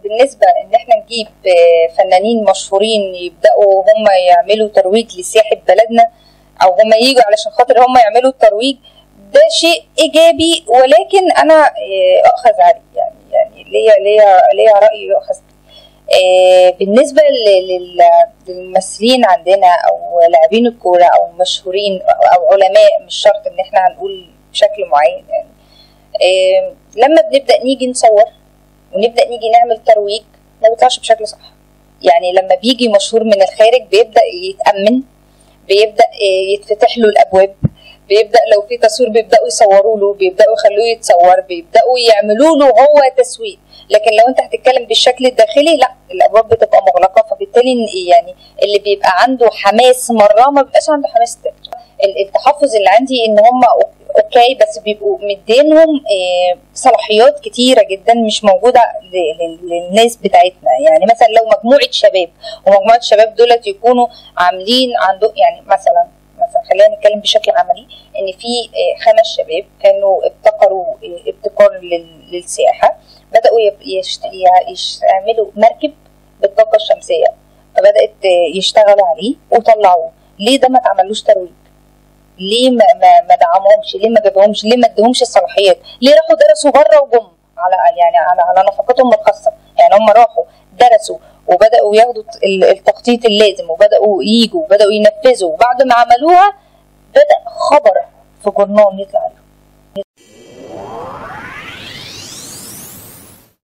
بالنسبه ان احنا نجيب آه، فنانين مشهورين يبداوا هم يعملوا ترويج لسياحه بلدنا او هم يجوا علشان خاطر هم يعملوا الترويج ده شيء ايجابي ولكن انا آه، اخذ عليه يعني يعني ليا ليا ليا راي يؤخذ آه، بالنسبه ل- لل- للممثلين عندنا او لاعبين الكوره او مشهورين او أو علماء مش شرط ان احنا هنقول بشكل معين يعني آه، لما بنبدا نيجي نصور ونبدا نيجي نعمل ترويج ما بيطلعش بشكل صح يعني لما بيجي مشهور من الخارج بيبدا يتامن بيبدا آه، يتفتح له الابواب بيبدا لو في تصوير بيبداوا يصوروا له بيبداوا يخلوه يتصور بيبداوا يعملوا له هو تسويق لكن لو انت هتتكلم بالشكل الداخلي لا الابواب بتبقى مغلقه فبالتالي يعني اللي بيبقى عنده حماس مره ما بيبقاش عنده حماس تاني ال- التحفظ اللي عندي ان هم اوكي بس بيبقوا مدينهم آه، صلاحيات كتيره جدا مش موجوده ل- ل- للناس بتاعتنا يعني مثلا لو مجموعه شباب ومجموعه الشباب دولت يكونوا عاملين عنده يعني مثلا مثلا خلينا نتكلم بشكل عملي ان في آه، خمس شباب كانوا ابتكروا آه، ابتكار لل- للسياحه بداوا يب- يشت- يع- يش- يعملوا مركب بالطاقه الشمسيه فبدات آه، يشتغلوا عليه وطلعوه ليه ده ما اتعملوش ترويج ليه ما ما, ما دعمهمش ليه ما جابهمش ليه ما ادهمش الصلاحيات ليه راحوا درسوا بره وجم على يعني على على نفقتهم الخاصه يعني هم راحوا درسوا وبداوا ياخدوا ال- التخطيط اللازم وبداوا يجوا وبداوا ينفذوا وبعد ما عملوها بدا خبر في جورنال يطلع عليهم